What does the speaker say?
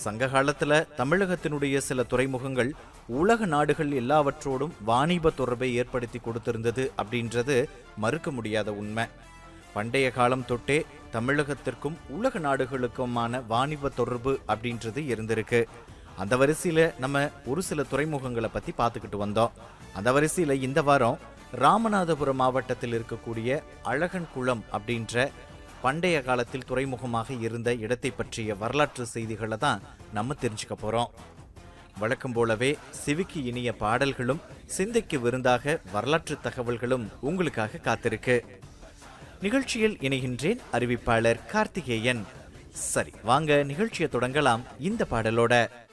சங்க காலத்துல தமிழகத்தினுடைய சில துறைமுகங்கள் உலக நாடுகள் எல்லாவற்றோடும் வாணிப தொடர்பை ஏற்படுத்தி கொடுத்திருந்தது அப்படின்றது மறுக்க முடியாத உண்மை பண்டைய காலம் தொட்டே தமிழகத்திற்கும் உலக நாடுகளுக்குமான வாணிப தொடர்பு அப்படின்றது இருந்திருக்கு அந்த வரிசையில நம்ம ஒரு சில துறைமுகங்களை பத்தி பார்த்துக்கிட்டு வந்தோம் அந்த வரிசையில இந்த வாரம் ராமநாதபுரம் மாவட்டத்தில் இருக்கக்கூடிய அழகன் குளம் அப்படின்ற பண்டைய காலத்தில் துறைமுகமாக இருந்த இடத்தை பற்றிய வரலாற்று செய்திகளை தான் நம்ம தெரிஞ்சுக்க போறோம் வழக்கம் போலவே சிவிக்கு இனிய பாடல்களும் சிந்தைக்கு விருந்தாக வரலாற்று தகவல்களும் உங்களுக்காக காத்திருக்கு நிகழ்ச்சியில் இணைகின்றேன் அறிவிப்பாளர் கார்த்திகேயன் சரி வாங்க நிகழ்ச்சியை தொடங்கலாம் இந்த பாடலோட